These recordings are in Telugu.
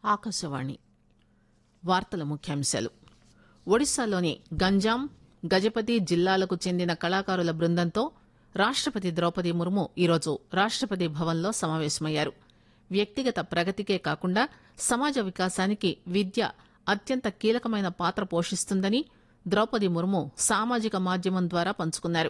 ఆకాశవాణి వార్తల ముఖ్యాంశాలు ఒడిశాలోని గంజాం గజపతి జిల్లాలకు చెందిన కళాకారుల బృందంతో రాష్టపతి ద్రౌపది ముర్ము ఈరోజు రాష్టపతి భవన్లో సమావేశమయ్యారు వ్యక్తిగత ప్రగతికే కాకుండా సమాజ వికాసానికి విద్య అత్యంత కీలకమైన పాత్ర పోషిస్తుందని ద్రౌపది ముర్ము సామాజిక మాధ్యమం ద్వారా పంచుకున్నారు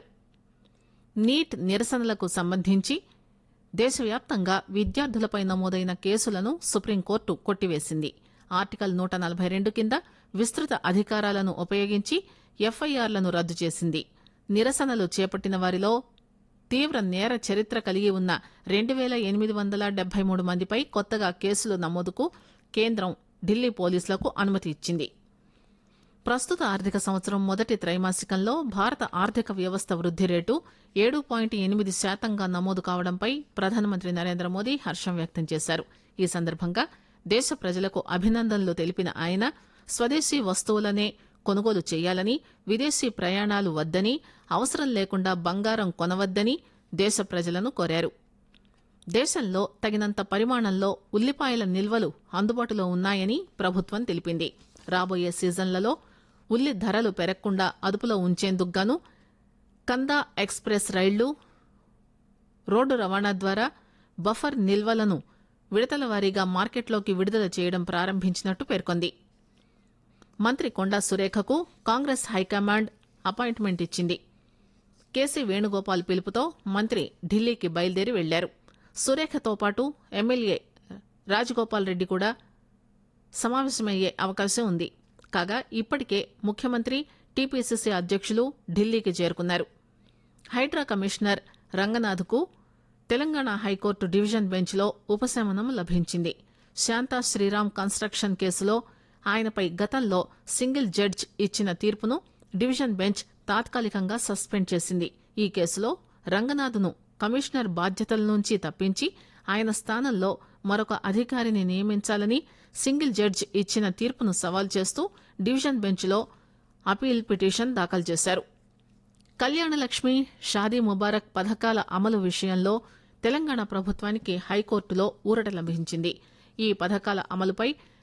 నీట్ నిరసనలకు సంబంధించి దేశవ్యాప్తంగా విద్యార్థులపై నమోదైన కేసులను సుప్రీంకోర్టు కొట్టివేసింది ఆర్టికల్ నూట నలభై రెండు కింద విస్తృత అధికారాలను ఉపయోగించి ఎఫ్ఐఆర్లను రద్దు చేసింది నిరసనలు చేపట్టిన వారిలో తీవ్ర నేర చరిత్ర కలిగి ఉన్న రెండు పేల ఎనిమిది వందల డెబ్బై మూడు మందిపై కొత్తగా కేసులు నమోదుకు కేంద్రం ఢిల్లీ పోలీసులకు అనుమతి ఇచ్చింది ప్రస్తుత ఆర్థిక సంవత్సరం మొదటి త్రైమాసికంలో భారత ఆర్థిక వ్యవస్థ వృద్ది రేటు ఏడు పాయింట్ ఎనిమిది శాతంగా నమోదు కావడంపై ప్రధానమంత్రి నరేంద్ర మోదీ హర్షం వ్యక్తం చేశారు ఈ సందర్భంగా దేశ ప్రజలకు అభినందనలు తెలిపిన ఆయన స్వదేశీ వస్తువులనే కొనుగోలు చేయాలని విదేశీ ప్రయాణాలు వద్దని అవసరం లేకుండా బంగారం కొనవద్దని దేశ ప్రజలను కోరారు దేశంలో తగినంత పరిమాణంలో ఉల్లిపాయల నిల్వలు అందుబాటులో ఉన్నాయని ప్రభుత్వం తెలిపింది రాబోయే సీజన్లలో ఉల్లి ధరలు పెరగకుండా అదుపులో ఉంచేందుకు గాను కందా ఎక్స్ప్రెస్ రైళ్లు రోడ్డు రవాణా ద్వారా బఫర్ నిల్వలను విడతల వారీగా మార్కెట్లోకి విడుదల చేయడం ప్రారంభించినట్టు పేర్కొంది మంత్రి కొండా సురేఖకు కాంగ్రెస్ హైకమాండ్ అపాయింట్మెంట్ ఇచ్చింది కేసీ వేణుగోపాల్ పిలుపుతో మంత్రి ఢిల్లీకి బయలుదేరి వెళ్లారు సురేఖతో పాటు ఎమ్మెల్యే రాజగోపాల్ రెడ్డి కూడా సమావేశమయ్యే అవకాశం ఉంది కాగా ఇప్పటికే ముఖ్యమంత్రి టీపీసీసీ అధ్యక్షులు ఢిల్లీకి చేరుకున్నారు హైడ్రా కమిషనర్ రంగనాథ్కు తెలంగాణ హైకోర్టు డివిజన్ బెంచ్లో ఉపశమనం లభించింది శాంతా శ్రీరామ్ కన్స్ట్రక్షన్ కేసులో ఆయనపై గతంలో సింగిల్ జడ్జ్ ఇచ్చిన తీర్పును డివిజన్ బెంచ్ తాత్కాలికంగా సస్పెండ్ చేసింది ఈ కేసులో రంగనాథ్ను కమిషనర్ బాధ్యతల నుంచి తప్పించి ఆయన స్థానంలో మరొక అధికారిని నియమించాలని సింగిల్ జడ్జ్ ఇచ్చిన తీర్పును సవాల్ చేస్తూ డివిజన్ బెంచ్లో అపీల్ పిటిషన్ దాఖలు చేశారు కళ్యాణలక్ష్మి షాదీ ముబారక్ పథకాల అమలు విషయంలో తెలంగాణ ప్రభుత్వానికి హైకోర్టులో ఊరట లభించింది ఈ పథకాల అమలుపై